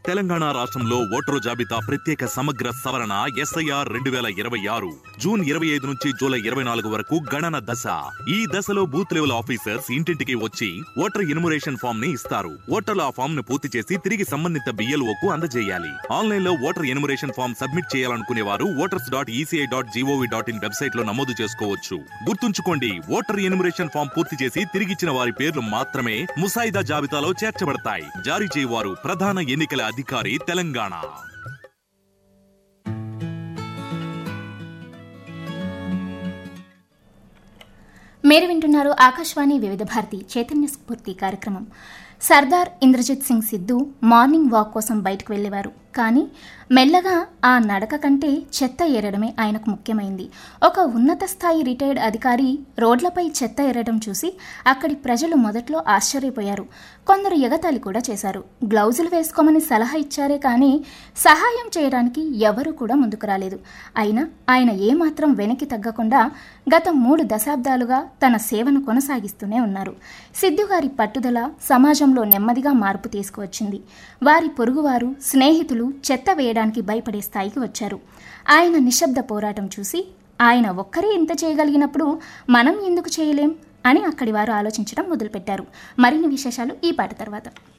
తెలంగాణ రాష్ట్రంలో ఓటరు జాబితా ప్రత్యేక సమగ్ర సవరణ ఎస్ఐఆర్ రెండు వేల ఇరవై ఆరు జూన్ ఇరవై ఐదు నుంచి జూలై ఇరవై నాలుగు వరకు గణన దశ ఈ దశలో బూత్ లెవెల్ ఆఫీసర్స్ ఇంటింటికి వచ్చి ఓటర్ ఇన్మురేషన్ ఫామ్ ని ఇస్తారు ఓటర్లు ఆ ఫామ్ ను పూర్తి చేసి తిరిగి సంబంధిత బిఎల్ఓ కు అందజేయాలి ఆన్లైన్ లో ఓటర్ ఇన్మురేషన్ ఫామ్ సబ్మిట్ చేయాలనుకునే వారు voters dot ECI dot G O V dot in website లో నమోదు చేసుకోవచ్చు గుర్తుంచుకోండి ఓటర్ ఇన్మురేషన్ ఫామ్ పూర్తి చేసి తిరిగిచ్చిన వారి పేర్లు మాత్రమే ముసాయిదా జాబితాలో చేర్చబడతాయి జారీ చేయవారు ప్రధాన ఎన్నికల అధికారి తెలంగాణ మీరు వింటున్నారు ఆకాశవాణి వివిధ భారతి చైతన్య స్ఫూర్తి కార్యక్రమం సర్దార్ ఇంద్రజిత్ సింగ్ సిద్ధు మార్నింగ్ వాక్ కోసం బయటకు వెళ్ళేవారు కానీ మెల్లగా ఆ నడక కంటే చెత్త ఏరడమే ఆయనకు ముఖ్యమైంది ఒక ఉన్నత స్థాయి రిటైర్డ్ అధికారి రోడ్లపై చెత్త ఏరడం చూసి అక్కడి ప్రజలు మొదట్లో ఆశ్చర్యపోయారు కొందరు ఎగతాళి కూడా చేశారు గ్లౌజులు వేసుకోమని సలహా ఇచ్చారే కానీ సహాయం చేయడానికి ఎవరూ కూడా ముందుకు రాలేదు అయినా ఆయన ఏమాత్రం వెనక్కి తగ్గకుండా గత మూడు దశాబ్దాలుగా తన సేవను కొనసాగిస్తూనే ఉన్నారు సిద్ధు గారి పట్టుదల సమాజంలో నెమ్మదిగా మార్పు తీసుకువచ్చింది వారి పొరుగువారు స్నేహితులు చెత్త వేయడానికి భయపడే స్థాయికి వచ్చారు ఆయన నిశ్శబ్ద పోరాటం చూసి ఆయన ఒక్కరే ఇంత చేయగలిగినప్పుడు మనం ఎందుకు చేయలేం అని అక్కడి వారు ఆలోచించడం మొదలుపెట్టారు మరిన్ని విశేషాలు ఈ పాట తర్వాత